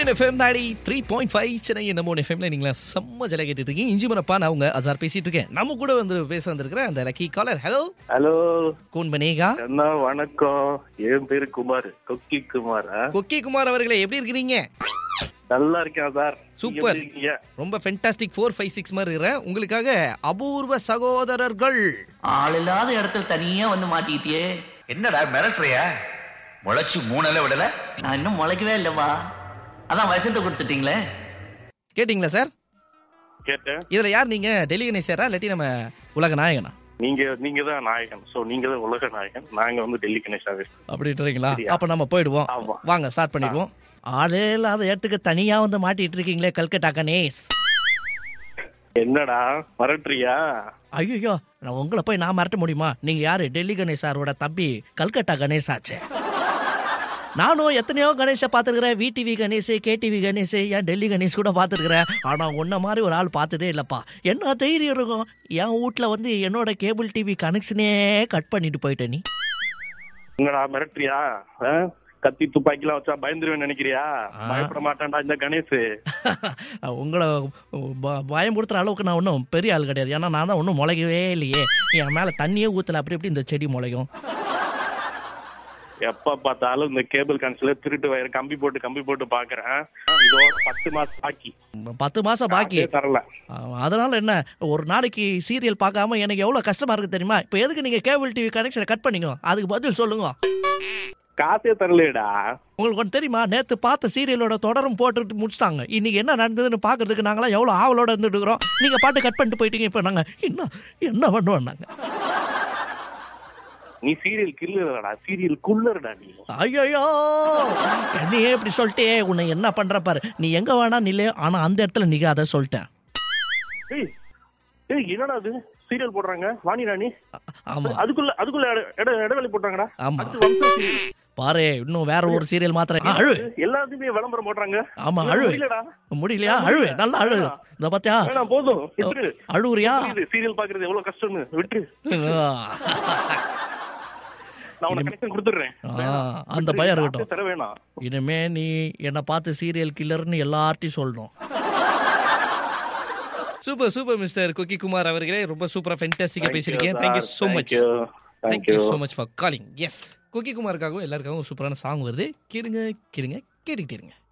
Tune FM தாடி three point five Chennai நம்ம எஃப்எம்ல நீங்களா செம்ம ஜல கேட்டுட்டு இருக்கீங்க இஞ்சி மனப்பா நான் உங்க அசார் பேசிட்டு இருக்கேன் நம்ம கூட வந்து பேச வந்திருக்கிறேன் அந்த லக்கி காலர் ஹலோ ஹலோ கோன் பனேகா அண்ணா வணக்கம் என் பேரு குமார் கொக்கி குமார் ஆ? கொக்கி குமார் அவர்களே எப்படி இருக்கிறீங்க நல்லா இருக்கேன் சார் சூப்பர். நீங்க எப்படி இருக்கீங்க? ரொம்ப ஃபென்டாஸ்டிக் ஃபோர் ஃபைவ் சிக்ஸ் மாதிரி இருக்கிறேன் உங்களுக்காக அபூர்வ சகோதரர்கள் ஆள் இல்லாத இடத்துல தனியா வந்து மாட்டிக்கிட்டியே என்னடா மிரட்டுறியா முளைச்சு மூணுல விடல நான் இன்னும் முளைக்கவே இல்லைவா அதான் விஷத்தை கொடுத்துட்டீங்களே கேட்டிங்களா சார் கேட்டேன் இதுல யார் நீங்க டெல்லி கணேசரா இல்லாட்டி நம்ம உலக நாயகனா நீங்க நீங்க தான் நாயகன் சோ நீங்க தான் உலக நாயகன் நாங்க வந்து டெல்லி கணேஷாவே அப்படின்றீங்களா சரியா. அப்ப நம்ம போயிடுவோம் ஆமா. வாங்க ஸ்டார்ட் பண்ணிடுவோம் ஆளே இல்லாத இடத்துக்கு தனியா வந்து மாட்டிட்டு இருக்கீங்களே கல்கட்டா கணேஷ் என்னடா மிரட்டுறியா ஐயோ நான் உங்களை போய் நான் மறட்ட முடியுமா நீங்க யாரு டெல்லி கணேஷ் சாரோட தம்பி கல்கட்டா கணேஷ் ஆச்சே நானும் எத்தனையோ கணேஷை பார்த்துருக்கிறேன் விடிவி கணேஷ் கேடிவி கணேஷ் ஏன் டெல்லி கணேஷ் கூட பார்த்துருக்கிறேன் ஆனால் உன்ன மாதிரி ஒரு ஆள் பார்த்ததே இல்லைப்பா என்ன தைரியம் இருக்கும் என் வீட்டில் வந்து என்னோட கேபிள் டிவி கனெக்ஷனே கட் பண்ணிட்டு போயிட்ட நீ என்னடா மிரட்டுறியா ஆ? கத்தி துப்பாக்கிலாம் வச்சா பயந்துருவேன் நினைக்கிறியா ஆ. பயப்பட மாட்டான்டா இந்த கணேஷ் உங்களை ப- பயமுறுத்துற அளவுக்கு நான் ஒன்றும் பெரிய ஆள் கிடையாது ஏன்னா நான் தான் ஒன்றும் முளைக்கவே இல்லையே என் மேலே தண்ணியே ஊற்றல அப்படி எப்படி இந்த செடி முளைக்கும் எப்ப பார்த்தாலும் இந்த கேபிள் கனெக்ஷன்ல திருட்டு வயிறு கம்பி போட்டு கம்பி போட்டு பாக்குறேன் இதோட பத்து மாசம் பாக்கி பத்து மாசம் பாக்கி காசே தரல ஆ, அதனால என்ன ஒரு நாளைக்கு சீரியல் பார்க்காம எனக்கு எவ்வளோ கஷ்டமா இருக்கு தெரியுமா இப்போ எதுக்கு நீங்க கேபிள் டிவி கனெக்ஷனை கட் பண்ணீங்க அதுக்கு பதில் சொல்லுங்க காசே தரலடா உங்களுக்கு ஒன்று தெரியுமா நேற்று பார்த்த சீரியலோட தொடரும் போட்டுட்டு முடிச்சிட்டாங்க இன்னைக்கு என்ன நடந்ததுன்னு பார்க்கறதுக்கு நாங்களாம் எவ்வளோ ஆவலோட இருந்துட்டு இருக்கிறோம் நீங்கள் பாட்டு கட் பண்ணிட்டு போயிட்டீங்க இப்போ நாங்கள் என்ன என்ன பண்ணுவோம் நாங்கள் நீ சீரியல் கில்லடா சீரியல் குள்ளர்டா நீ ஐயோ என்னையே இப்படி சொல்லிட்டே உன்னை என்ன பண்ற பாரு நீ எங்க வேணா நில்லு ஆனா அந்த இடத்துல நீங்க அதை சொல்லிட்டேன் ஏய் ஏய் என்னடா அது சீரியல் போடுறாங்க வாணி ராணி ஆமா அதுக்குள்ள அதுக்குள்ள இட- இட- இடைவெளி போட்டாங்கடா ஆமா அடுத்து வம்ச serial. பாரு இன்னும் வேற ஒரு சீரியல் மாத்திரம் அழு எல்லாத்துக்குமே விளம்பரம் போடுறாங்க ஆமா இல்ல, அழு முடியலடா முடியலையா அழு நல்லா அழு இந்த பாத்தியா வேணாம் போதும் விட்டுரு அழுவுறியா சீரியல் பாக்குறது எவ்வளவு கஷ்டம்னு விட்டுரு நான் உனக்கு கனெக்ஷன் கொடுத்துடுறேன் ஆ, அந்த பயம் இருக்கட்டும் காசே தர வேணாம் இனிமே நீ என்னை பார்த்து சீரியல் கில்லர்னு எல்லார்ட்டையும் சொல்லணும் super super mister Cookie Kumar அவர்களே ரொம்ப சூப்பரா ஃபென்டாஸ்டிக்கா பேசியிருக்கேன் thank you so much thank you so much for calling yes Cookie குமாருக்காகவும் எல்லாருக்காகவும் ஒரு சூப்பரான சாங் வருது கேளுங்க கேளுங்க கேட்டுக்கிட்டே இருங்க